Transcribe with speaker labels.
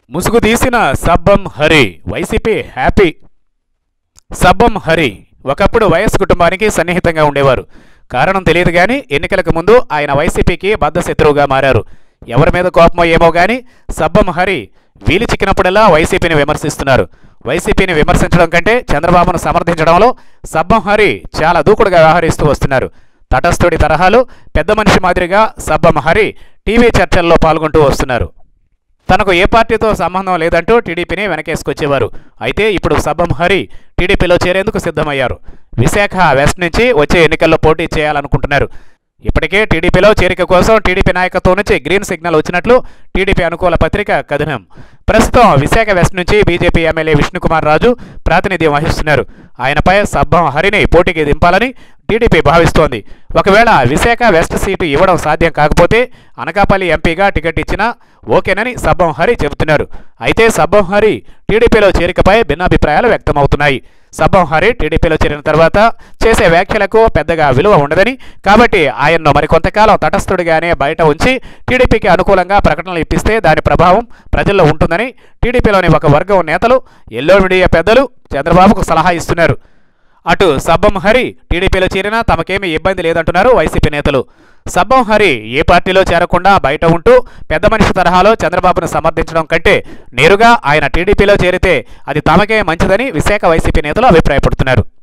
Speaker 1: ముసుగు తీసిన Sabbam Hari YCP happy Sabbam Hari ఒకప్పుడు వైఎస్ కుటుంబానికి సన్నిహితంగా ఉండేవారు కారణం తెలియదు కానీ ఎన్నికలకు ముందు ఆయన వైసీపీకి బద్ద శత్రువుగా మారారు ఎవరి మీద కోపమో ఏమో కానీ సబ్బం హరి వీలు చిక్కినప్పుడల్లా వైసీపీని విమర్శిస్తున్నారు వైసీపీని విమర్శించడం కంటే చంద్రబాబును సమర్థించడంలో సబ్బం హరి చాలా దూకుడుగా వ్యవహరిస్తూ వస్తున్నారు తటస్థుడి తరహాలో పెద్ద మనిషి మాదిరిగా సబ్బం హరి టీవీ చర్చల్లో పాల్గొంటూ వస్తున్నారు తనకు ఏ పార్టీతో సంబంధం లేదంటూ టీడీపీని వెనకేసుకొచ్చేవారు అయితే ఇప్పుడు సబ్బం హరి టీడీపీలో చేరేందుకు సిద్ధమయ్యారు విశాఖ వెస్ట్ నుంచి వచ్చే ఎన్నికల్లో పోటీ చేయాలనుకుంటున్నారు ఇప్పటికే టీడీపీలో చేరిక కోసం టీడీపీ నాయకత్వం నుంచి గ్రీన్ సిగ్నల్ వచ్చినట్లు టీడీపీ అనుకూల పత్రిక కథనం ప్రస్తుతం విశాఖ వెస్ట్ నుంచి బీజేపీ ఎమ్మెల్యే విష్ణుకుమార్ రాజు ప్రాతినిధ్యం వహిస్తున్నారు ఆయనపై సబ్బం హరిని పోటీకి దింపాలని టీడీపీ భావిస్తోంది ఒకవేళ విశాఖ వెస్ట్ సీటు ఇవ్వడం సాధ్యం కాకపోతే అనకాపల్లి ఎంపీగా టికెట్ ఇచ్చినా ఓకేనని సబ్బం హరి చెబుతున్నారు అయితే సబ్బం హరి టీడీపీలో చేరికపై భిన్నాభిప్రాయాలు వ్యక్తమవుతున్నాయి సబ్బం హరి టీడీపీలో చేరిన తర్వాత చేసే వ్యాఖ్యలకు పెద్దగా విలువ ఉండదని కాబట్టి ఆయన్ను మరికొంతకాలం తటస్థుడిగానే బయట ఉంచి టీడీపీకి అనుకూలంగా ప్రకటనలు ఇప్పిస్తే దాని ప్రభావం ప్రజల్లో ఉంటుందని టీడీపీలోని ఒక వర్గం నేతలు ఎల్లో మీడియా పెద్దలు చంద్రబాబుకు సలహా ఇస్తున్నారు అటు సబ్బం హరి టీడీపీలో చేరినా తమకేమీ ఇబ్బంది లేదంటున్నారు వైసీపీ నేతలు సబ్బం హరి ఏ పార్టీలో చేరకుండా బయట ఉంటూ పెద్ద మనిషి తరహాలో చంద్రబాబును సమర్థించడం కంటే నేరుగా ఆయన టీడీపీలో చేరితే అది తమకే మంచిదని విశాఖ వైసీపీ నేతలు అభిప్రాయపడుతున్నారు